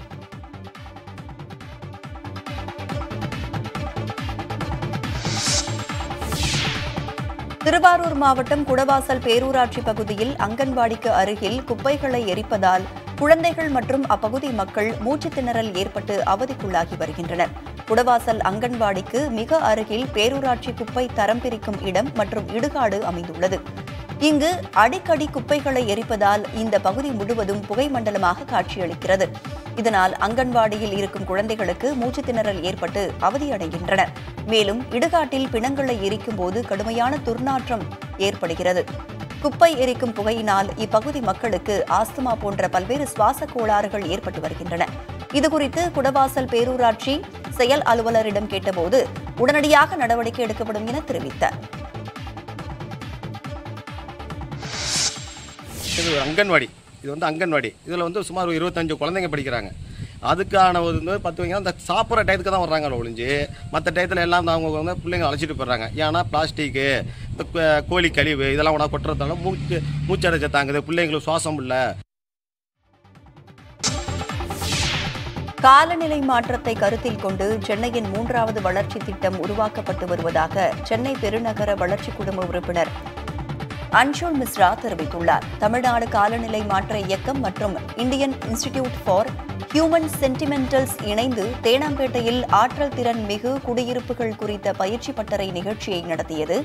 திருவாரூர் மாவட்டம் குடவாசல் பேரூராட்சி பகுதியில் அங்கன்வாடிக்கு அருகில் குப்பைகளை எரிப்பதால் குழந்தைகள் மற்றும் அப்பகுதி மக்கள் மூச்சுத் திணறல் ஏற்பட்டு அவதிக்குள்ளாகி வருகின்றனர் குடவாசல் அங்கன்வாடிக்கு மிக அருகில் பேரூராட்சி குப்பை தரம் பிரிக்கும் இடம் மற்றும் இடுகாடு அமைந்துள்ளது இங்கு அடிக்கடி குப்பைகளை எரிப்பதால் இந்த பகுதி முழுவதும் புகை மண்டலமாக காட்சியளிக்கிறது இதனால் அங்கன்வாடியில் இருக்கும் குழந்தைகளுக்கு மூச்சுத் திணறல் ஏற்பட்டு அவதியடைகின்றனர் மேலும் இடுகாட்டில் பிணங்களை எரிக்கும் போது கடுமையான துர்நாற்றம் ஏற்படுகிறது குப்பை எரிக்கும் புகையினால் இப்பகுதி மக்களுக்கு ஆஸ்துமா போன்ற பல்வேறு சுவாச கோளாறுகள் ஏற்பட்டு வருகின்றன இதுகுறித்து குடவாசல் பேரூராட்சி செயல் அலுவலரிடம் கேட்டபோது உடனடியாக நடவடிக்கை எடுக்கப்படும் என தெரிவித்தார் இது ஒரு அங்கன்வாடி இது வந்து அங்கன்வாடி இதில் வந்து சுமார் ஒரு இருபத்தஞ்சு குழந்தைங்க படிக்கிறாங்க அதுக்கான ஒரு வந்து பத்து வைங்க அந்த சாப்பிட்ற டயத்துக்கு தான் வர்றாங்க ஒழிஞ்சு மற்ற டயத்தில் எல்லாம் அவங்க வந்து பிள்ளைங்க அழைச்சிட்டு போயிடுறாங்க ஏன்னா பிளாஸ்டிக்கு இந்த கோ- கோழி கழிவு இதெல்லாம் கூட கொட்டுறதால மூச்சு மூச்சடைச்ச தாங்குது பிள்ளைங்களுக்கு சுவாசம் இல்லை காலநிலை மாற்றத்தை கருத்தில் கொண்டு சென்னையின் மூன்றாவது வளர்ச்சி திட்டம் உருவாக்கப்பட்டு வருவதாக சென்னை பெருநகர வளர்ச்சி குழும உறுப்பினர் அன்ஷுல் மிஸ்ரா தெரிவித்துள்ளார் தமிழ்நாடு காலநிலை மாற்ற இயக்கம் மற்றும் Indian Institute for Human Settlements இணைந்து தேனாம்பேட்டையில் ஆற்றல் திறன் மிகு குடியிருப்புகள் குறித்த பயிற்சி பட்டறை நிகழ்ச்சியை நடத்தியது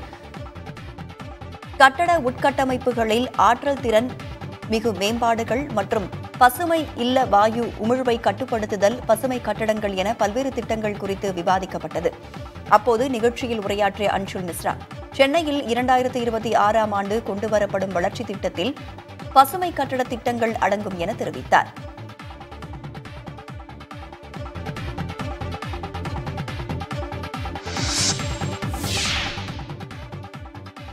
கட்டட உட்கட்டமைப்புகளில் ஆற்றல் திறன் மிகு மேம்பாடுகள் மற்றும் பசுமை இல்ல வாயு உமிழ்வை கட்டுப்படுத்துதல் பசுமை கட்டடங்கள் என பல்வேறு திட்டங்கள் குறித்து விவாதிக்கப்பட்டது அப்போது நிகழ்ச்சியில் உரையாற்றிய அன்ஷுல் மிஸ்ரா சென்னையில் இரண்டாயிரத்து இருபத்தி ஆறாம் ஆண்டு கொண்டுவரப்படும் வளர்ச்சி திட்டத்தில் பசுமை கட்டட திட்டங்கள் அடங்கும் என தெரிவித்தார்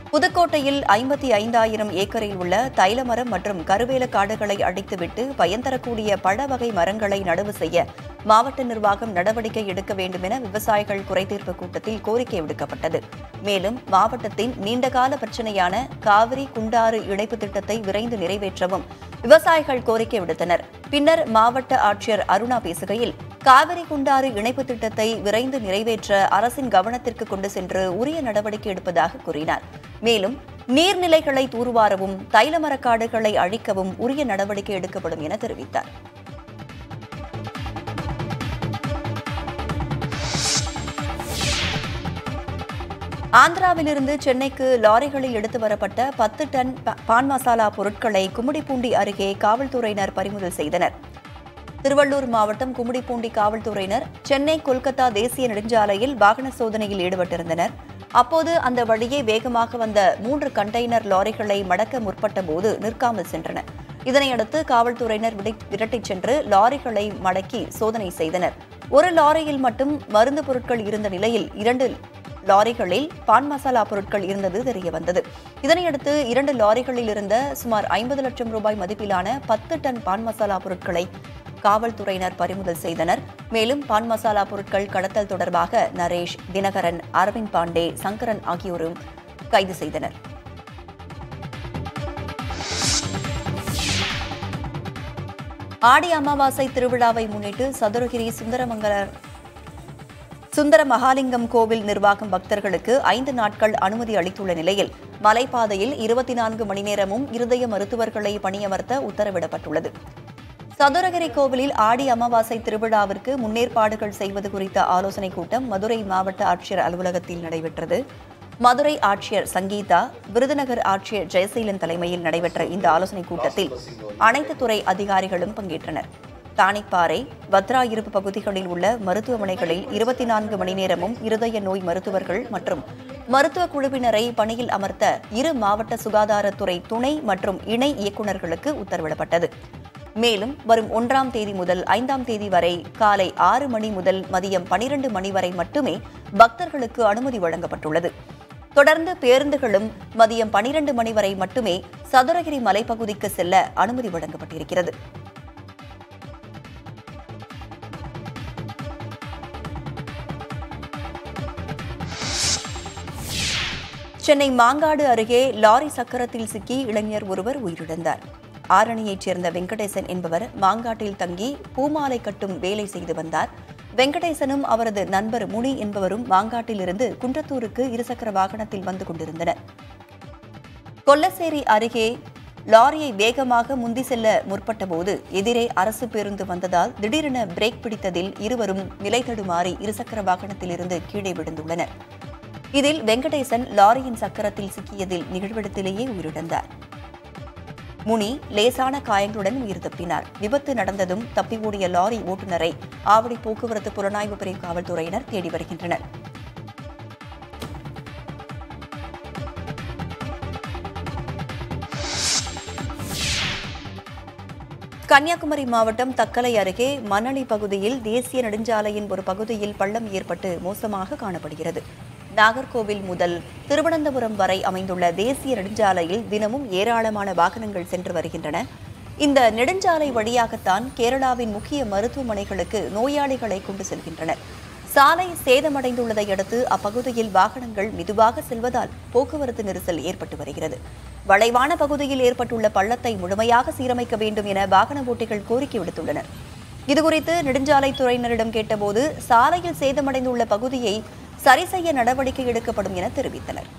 புதுக்கோட்டையில் ஐம்பத்தி ஐந்தாயிரம் ஏக்கரில் உள்ள தைலமரம் மற்றும் கருவேல காடுகளை அடித்துவிட்டு பயன் தரக்கூடிய பழ வகை மரங்களை நடவு செய்ய மாவட்ட நிர்வாகம் நடவடிக்கை எடுக்க வேண்டும் என விவசாயிகள் குறைதீர்ப்பு கூட்டத்தில் கோரிக்கை விடுக்கப்பட்டது மேலும் மாவட்டத்தின் நீண்டகால பிரச்சினையான காவிரி குண்டாறு இணைப்பு திட்டத்தை விரைந்து நிறைவேற்றவும் விவசாயிகள் கோரிக்கை விடுத்தனர் பின்னர் மாவட்ட ஆட்சியர் அருணா பேசுகையில் காவிரி குண்டாறு இணைப்பு திட்டத்தை விரைந்து நிறைவேற்ற அரசின் கவனத்திற்கு கொண்டு சென்று உரிய நடவடிக்கை எடுப்பதாக கூறினார் மேலும் நீர்நிலைகளை தூர்வாரவும் தைலமரக்காடுகளை அழிக்கவும் உரிய நடவடிக்கை எடுக்கப்படும் என தெரிவித்தார் ஆந்திராவிலிருந்து சென்னைக்கு லாரிகளில் எடுத்து வரப்பட்ட பத்து டன் ப- பான் மசாலா பொருட்களை கும்மிடிப்பூண்டி அருகே காவல்துறையினர் பறிமுதல் செய்தனர் திருவள்ளூர் மாவட்டம் கும்மிடிப்பூண்டி காவல்துறையினர் சென்னை கொல்கத்தா தேசிய நெடுஞ்சாலையில் வாகன சோதனையில் ஈடுபட்டிருந்தனர் அப்போது அந்த வழியே வேகமாக வந்த மூன்று கண்டெய்னர் லாரிகளை மடக்க முற்பட்ட போது நிற்காமல் சென்றன இதனையடுத்து காவல்துறையினர் விடை- விரட்டிச் சென்று லாரிகளை மடக்கி சோதனை செய்தனர் ஒரு லாரியில் மட்டும் மருந்து பொருட்கள் இருந்த நிலையில் இரண்டு லாரிகளில் பான் மசாலா பொருட்கள் இருந்தது தெரியவந்தது இதனையடுத்து இரண்டு லாரிகளில் இருந்த சுமார் ஐம்பது லட்சம் ரூபாய் மதிப்பிலான பத்து டன் பான் மசாலா பொருட்களை காவல்துறையினர் பறிமுதல் செய்தனர் மேலும் பான் மசாலா பொருட்கள் கடத்தல் தொடர்பாக நரேஷ் தினகரன் அரவிந்த் பாண்டே சங்கரன் ஆகியோரும் கைது செய்தனர் ஆடி அமாவாசை திருவிழாவை முன்னிட்டு சதுரகிரி சுந்தரமங்கலர் சுந்தர மகாலிங்கம் கோவில் நிர்வாகம் பக்தர்களுக்கு ஐந்து நாட்கள் அனுமதி அளித்துள்ள நிலையில் மலைப்பாதையில் இருபத்தி நான்கு மணி நேரமும் இருதய மருத்துவர்களை பணியமர்த்த உத்தரவிடப்பட்டுள்ளது சதுரகிரி கோவிலில் ஆடி அமாவாசை திருவிழாவிற்கு முன்னேற்பாடுகள் செய்வது குறித்த ஆலோசனைக் கூட்டம் மதுரை மாவட்ட ஆட்சியர் அலுவலகத்தில் நடைபெற்றது மதுரை ஆட்சியர் சங்கீதா விருதுநகர் ஆட்சியர் ஜெயசீலன் தலைமையில் நடைபெற்ற இந்த ஆலோசனைக் கூட்டத்தில் அனைத்து துறை அதிகாரிகளும் பங்கேற்றனர் தானிப்பாறை பத்ரா இருப்பு பகுதிகளில் உள்ள மருத்துவமனைகளில் இருபத்தி நான்கு மணி நேரமும் இருதய நோய் மருத்துவர்கள் மற்றும் மருத்துவ குழுவினரை பணியில் அமர்த்த இரு மாவட்ட சுகாதாரத்துறை துணை மற்றும் இணை இயக்குநர்களுக்கு உத்தரவிடப்பட்டது மேலும் வரும் ஒன்றாம் தேதி முதல் ஐந்தாம் தேதி வரை காலை ஆறு மணி முதல் மதியம் பனிரெண்டு மணி வரை மட்டுமே பக்தர்களுக்கு அனுமதி வழங்கப்பட்டுள்ளது தொடர்ந்து பேருந்துகளும் மதியம் பனிரெண்டு மணி வரை மட்டுமே சதுரகிரி மலைப்பகுதிக்கு செல்ல அனுமதி வழங்கப்பட்டிருக்கிறது சென்னை மாங்காடு அருகே லாரி சக்கரத்தில் சிக்கி இளைஞர் ஒருவர் உயிரிழந்தார் ஆரணியைச் சேர்ந்த வெங்கடேசன் என்பவர் மாங்காட்டில் தங்கி பூமாலை கட்டும் வேலை செய்து வந்தார் வெங்கடேசனும் அவரது நண்பர் முனி என்பவரும் மாங்காட்டிலிருந்து குன்றத்தூருக்கு இருசக்கர வாகனத்தில் வந்து கொண்டிருந்தனர் கொல்லசேரி அருகே லாரியை வேகமாக முந்தி செல்ல முற்பட்டபோது எதிரே அரசு பேருந்து வந்ததால் திடீரென பிரேக் பிடித்ததில் இருவரும் நிலை தடுமாறி இருசக்கர வாகனத்திலிருந்து கீழே விழுந்துள்ளனர் இதில் வெங்கடேசன் லாரியின் சக்கரத்தில் சிக்கியதில் நிகழ்விடத்திலேயே உயிரிழந்தார் முனி லேசான காயங்களுடன் உயிர் தப்பினார் விபத்து நடந்ததும் தப்பி ஓடிய லாரி ஓட்டுநரை ஆவடி போக்குவரத்து புலனாய்வு பிரிவு காவல்துறையினர் தேடி வருகின்றனர் கன்னியாகுமரி மாவட்டம் தக்கலை அருகே மணலி பகுதியில் தேசிய நெடுஞ்சாலையின் ஒரு பகுதியில் பள்ளம் ஏற்பட்டு மோசமாக காணப்படுகிறது நாகர்கோவில் முதல் திருவனந்தபுரம் வரை அமைந்துள்ள தேசிய நெடுஞ்சாலையில் தினமும் ஏராளமான வாகனங்கள் சென்று வருகின்றன இந்த நெடுஞ்சாலை வழியாகத்தான் கேரளாவின் முக்கிய மருத்துவமனைகளுக்கு நோயாளிகளை கொண்டு செல்கின்றனர் சாலை சேதமடைந்துள்ளதை அடுத்து அப்பகுதியில் வாகனங்கள் மெதுவாக செல்வதால் போக்குவரத்து நெரிசல் ஏற்பட்டு வருகிறது வளைவான பகுதியில் ஏற்பட்டுள்ள பள்ளத்தை முழுமையாக சீரமைக்க வேண்டும் என வாகன ஓட்டிகள் கோரிக்கை விடுத்துள்ளனர் இதுகுறித்து நெடுஞ்சாலைத்துறையினரிடம் கேட்டபோது சாலையில் சேதமடைந்துள்ள பகுதியை சரி செய்ய நடவடிக்கை எடுக்கப்படும் என தெரிவித்தனர்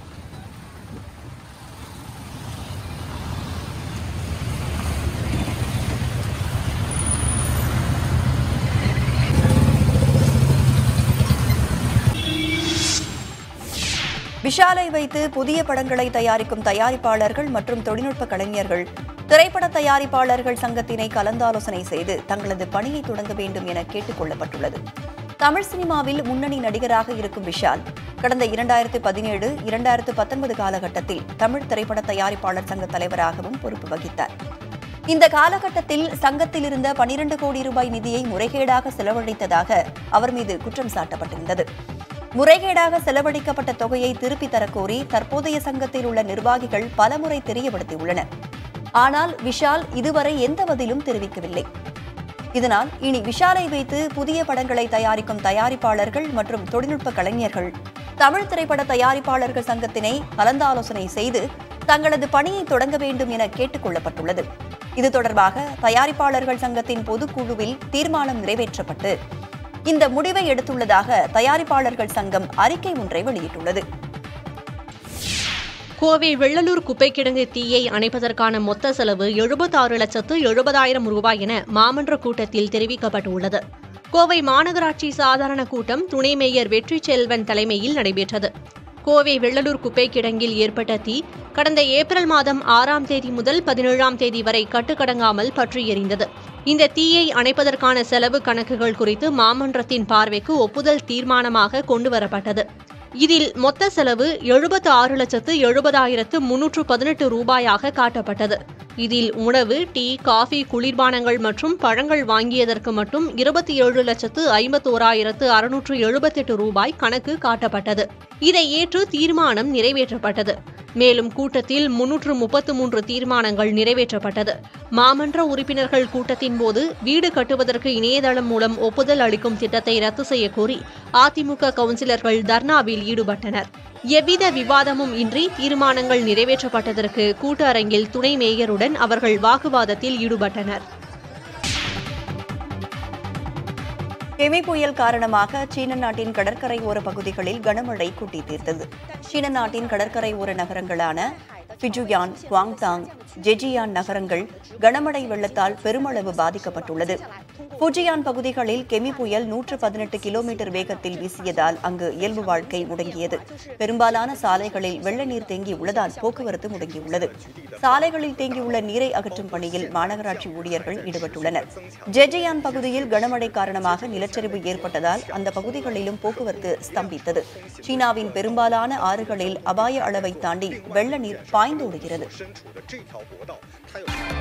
விஷாலை வைத்து புதிய படங்களை தயாரிக்கும் தயாரிப்பாளர்கள் மற்றும் தொழில்நுட்ப கலைஞர்கள் திரைப்பட தயாரிப்பாளர்கள் சங்கத்தினை கலந்தாலோசனை செய்து தங்களது பணியை தொடங்க வேண்டும் என கேட்டுக் கொள்ளப்பட்டுள்ளது தமிழ் சினிமாவில் முன்னணி நடிகராக இருக்கும் விஷால் கடந்த இரண்டாயிரத்து பதினேழு இரண்டாயிரத்து பத்தொன்பது காலகட்டத்தில் தமிழ் திரைப்பட தயாரிப்பாளர் சங்க தலைவராகவும் பொறுப்பு வகித்தார் இந்த காலகட்டத்தில் சங்கத்தில் இருந்த பனிரண்டு கோடி ரூபாய் நிதியை முறைகேடாக செலவழித்ததாக அவர் மீது குற்றம் சாட்டப்பட்டிருந்தது முறைகேடாக செலவழிக்கப்பட்ட தொகையை திருப்பித் தரக்கோரி தற்போதைய சங்கத்தில் உள்ள நிர்வாகிகள் பலமுறை தெரியப்படுத்தியுள்ளனர் ஆனால் விஷால் இதுவரை எந்த பதிலும் தெரிவிக்கவில்லை இதனால் இனி விஷாலை வைத்து புதிய படங்களை தயாரிக்கும் தயாரிப்பாளர்கள் மற்றும் தொழில்நுட்ப கலைஞர்கள் தமிழ் திரைப்பட தயாரிப்பாளர்கள் சங்கத்தினை கலந்தாலோசனை செய்து தங்களது பணியை தொடங்க வேண்டும் என கேட்டுக் கொள்ளப்பட்டுள்ளது இது தொடர்பாக தயாரிப்பாளர்கள் சங்கத்தின் பொதுக்குழுவில் தீர்மானம் நிறைவேற்றப்பட்டு இந்த முடிவை எடுத்துள்ளதாக தயாரிப்பாளர்கள் சங்கம் அறிக்கை ஒன்றை வெளியிட்டுள்ளது கோவை வெள்ளலூர் குப்பை கிடங்கு தீயை அணைப்பதற்கான மொத்த செலவு எழுபத்தாறு லட்சத்து எழுபதாயிரம் ரூபாய் என மாமன்ற கூட்டத்தில் தெரிவிக்கப்பட்டுள்ளது கோவை மாநகராட்சி சாதாரண கூட்டம் துணை மேயர் வெற்றி செல்வன் தலைமையில் நடைபெற்றது கோவை வெள்ளலூர் குப்பை கிடங்கில் ஏற்பட்ட தீ கடந்த ஏப்ரல் மாதம் ஆறாம் தேதி முதல் பதினேழாம் தேதி வரை கட்டுக்கடங்காமல் பற்றி எரிந்தது இந்த தீயை அணைப்பதற்கான செலவு கணக்குகள் குறித்து மாமன்றத்தின் பார்வைக்கு ஒப்புதல் தீர்மானமாக கொண்டுவரப்பட்டது இதில் மொத்த செலவு எழுபத்து ஆறு லட்சத்து எழுபதாயிரத்து முன்னூற்று பதினெட்டு ரூபாயாக காட்டப்பட்டது இதில் உணவு டீ காஃபி குளிர்பானங்கள் மற்றும் பழங்கள் வாங்கியதற்கு மட்டும் இருபத்தி ஏழு லட்சத்து ஐம்பத்தோராயிரத்து அறுநூற்று எழுபத்தெட்டு ரூபாய் கணக்கு காட்டப்பட்டது இதை ஏற்று தீர்மானம் நிறைவேற்றப்பட்டது மேலும் கூட்டத்தில் முன்னூற்று முப்பத்து மூன்று தீர்மானங்கள் நிறைவேற்றப்பட்டது மாமன்ற உறுப்பினர்கள் கூட்டத்தின் போது வீடு கட்டுவதற்கு இணையதளம் மூலம் ஒப்புதல் அளிக்கும் திட்டத்தை ரத்து செய்ய கோரி அதிமுக கவுன்சிலர்கள் தர்ணாவில் ஈடுபட்டனர் எவ்வித விவாதமும் இன்றி தீர்மானங்கள் நிறைவேற்றப்பட்டதற்கு கூட்ட அரங்கில் துணை மேயருடன் அவர்கள் வாக்குவாதத்தில் ஈடுபட்டனர் கெமி புயல் காரணமாக சீன நாட்டின் கடற்கரை ஓர பகுதிகளில் கனமழை கூட்டி தீர்த்தது சீன நாட்டின் கடற்கரை ஓர நகரங்களான பிஜுயான் குவாங்தாங் ஜெஜியான் நகரங்கள் கனமழை வெள்ளத்தால் பெருமளவு பாதிக்கப்பட்டுள்ளது புஜியான் பகுதிகளில் கெமி புயல் நூற்று பதினெட்டு கிலோமீட்டர் வேகத்தில் வீசியதால் அங்கு இயல்பு வாழ்க்கை முடங்கியது பெரும்பாலான சாலைகளில் வெள்ள நீர் தேங்கி உள்ளதால் போக்குவரத்து முடங்கியுள்ளது சாலைகளில் தேங்கியுள்ள நீரை அகற்றும் பணியில் மாநகராட்சி ஊழியர்கள் ஈடுபட்டுள்ளனர் ஜெஜியான் பகுதியில் கனமழை காரணமாக நிலச்சரிவு ஏற்பட்டதால் அந்த பகுதிகளிலும் போக்குவரத்து ஸ்தம்பித்தது சீனாவின் பெரும்பாலான ஆறுகளில் அபாய அளவை தாண்டி வெள்ள நீர் பாய்ந்தோடுகிறது 伸出的这条国道，它有。